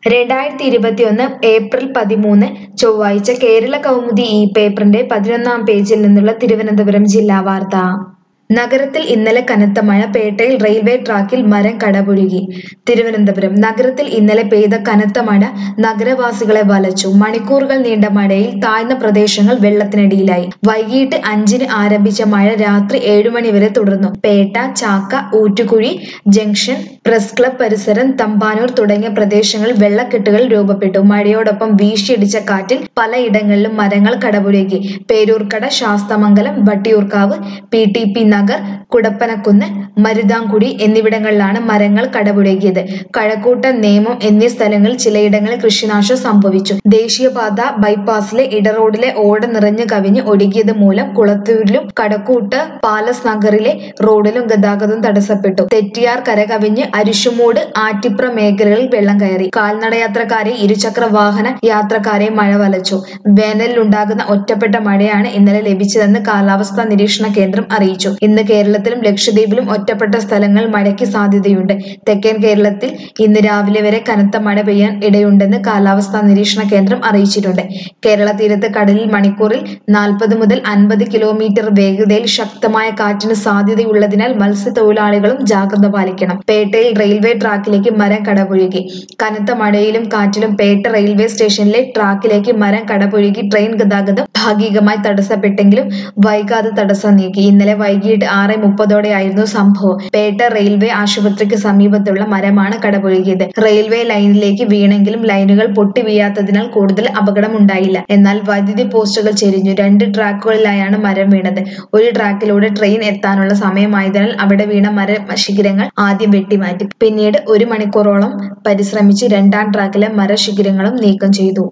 രണ്ടായിരത്തി ഇരുപത്തിയൊന്ന് ഏപ്രിൽ പതിമൂന്ന് ചൊവ്വാഴ്ച കേരള കൗമുദി ഈ പേപ്പറിന്റെ പതിനൊന്നാം പേജിൽ നിന്നുള്ള തിരുവനന്തപുരം ജില്ലാ വാർത്ത നഗരത്തിൽ ഇന്നലെ കനത്ത മഴ പേട്ടയിൽ റെയിൽവേ ട്രാക്കിൽ മരം കടപുഴകി തിരുവനന്തപുരം നഗരത്തിൽ ഇന്നലെ പെയ്ത കനത്ത മഴ നഗരവാസികളെ വലച്ചു മണിക്കൂറുകൾ നീണ്ട മഴയിൽ താഴ്ന്ന പ്രദേശങ്ങൾ വെള്ളത്തിനടിയിലായി വൈകിട്ട് അഞ്ചിന് ആരംഭിച്ച മഴ രാത്രി ഏഴു മണി വരെ തുടർന്നു Pettah Chakka Oottukuzhi junction press club പരിസരം തമ്പാനൂർ തുടങ്ങിയ പ്രദേശങ്ങളിൽ വെള്ളക്കെട്ടുകൾ രൂപപ്പെട്ടു മഴയോടൊപ്പം വീശിയടിച്ച കാറ്റിൽ പലയിടങ്ങളിലും മരങ്ങൾ കടപുഴകി Peroorkada Sasthamangalam Vattiyoorkavu P T P Nagar Kudappanakunnu Maruthamkuzhi എന്നിവിടങ്ങളിലാണ് മരങ്ങൾ കടപുഴകിയത് കഴക്കൂട്ട നേമം എന്നീ സ്ഥലങ്ങളിൽ ചിലയിടങ്ങളിൽ കൃഷിനാശം സംഭവിച്ചു ദേശീയപാത ബൈപ്പാസിലെ ഇടറോഡിലെ ഓട നിറഞ്ഞു കവിഞ്ഞ് ഒഴുകിയത് മൂലം കുളത്തൂരിലും കടക്കൂട്ട് പാലസ് നഗറിലെ റോഡിലും ഗതാഗതം തടസ്സപ്പെട്ടു തെറ്റിയാർ കരകവിഞ്ഞ് അരിശുമൂട് ആറ്റിപ്ര മേഖലകളിൽ വെള്ളം കയറി കാൽനടയാത്രക്കാരെ ഇരുചക്ര വാഹന യാത്രക്കാരെ മഴ വലച്ചു വേനലിലുണ്ടാകുന്ന ഒറ്റപ്പെട്ട മഴയാണ് ഇന്നലെ ലഭിച്ചതെന്ന് കാലാവസ്ഥാ നിരീക്ഷണ കേന്ദ്രം അറിയിച്ചു ഇന്ന് കേരളത്തിലും ലക്ഷദ്വീപിലും ഒറ്റപ്പെട്ട സ്ഥലങ്ങളിൽ മഴയ്ക്ക് സാധ്യതയുണ്ട് തെക്കൻ കേരളത്തിൽ ഇന്ന് രാവിലെ വരെ കനത്ത മഴ പെയ്യാൻ ഇടയുണ്ടെന്ന് കാലാവസ്ഥാ നിരീക്ഷണ കേന്ദ്രം അറിയിച്ചിട്ടുണ്ട് കേരള തീരത്ത് കടലിൽ മണിക്കൂറിൽ നാൽപ്പത് മുതൽ അൻപത് കിലോമീറ്റർ വേഗതയിൽ ശക്തമായ കാറ്റിന് സാധ്യതയുള്ളതിനാൽ മത്സ്യത്തൊഴിലാളികളും ജാഗ്രത പാലിക്കണം പേട്ടയിൽ റെയിൽവേ ട്രാക്കിലേക്ക് മരം കടപുഴകി കനത്ത മഴയിലും കാറ്റിലും പേട്ട റെയിൽവേ സ്റ്റേഷനിലെ ട്രാക്കിലേക്ക് മരം കടപുഴകി ട്രെയിൻ ഗതാഗതം ഭാഗികമായി തടസ്സപ്പെട്ടെങ്കിലും വൈകാതെ തടസ്സം നീക്കി ഇന്നലെ വൈകിട്ട് ആറ് മുപ്പതോടെയായിരുന്നു സംഭവം പേട്ട റെയിൽവേ ആശുപത്രിക്ക് സമീപത്തുള്ള മരമാണ് കടപുഴകിയത് റെയിൽവേ ലൈനിലേക്ക് വീണെങ്കിലും ലൈനുകൾ പൊട്ടി വീഴാത്തതിനാൽ കൂടുതൽ അപകടമുണ്ടായില്ല എന്നാൽ വൈദ്യുതി പോസ്റ്റുകൾ ചെരിഞ്ഞു രണ്ട് ട്രാക്കുകളിലായാണ് മരം വീണത് ഒരു ട്രാക്കിലൂടെ ട്രെയിൻ എത്താനുള്ള സമയമായതിനാൽ അവിടെ വീണ മര ശിഖിരങ്ങൾ ആദ്യം വെട്ടിമാറ്റി പിന്നീട് ഒരു മണിക്കൂറോളം പരിശ്രമിച്ച് രണ്ടാം ട്രാക്കിലെ മരശിഖിരങ്ങളും നീക്കം ചെയ്തു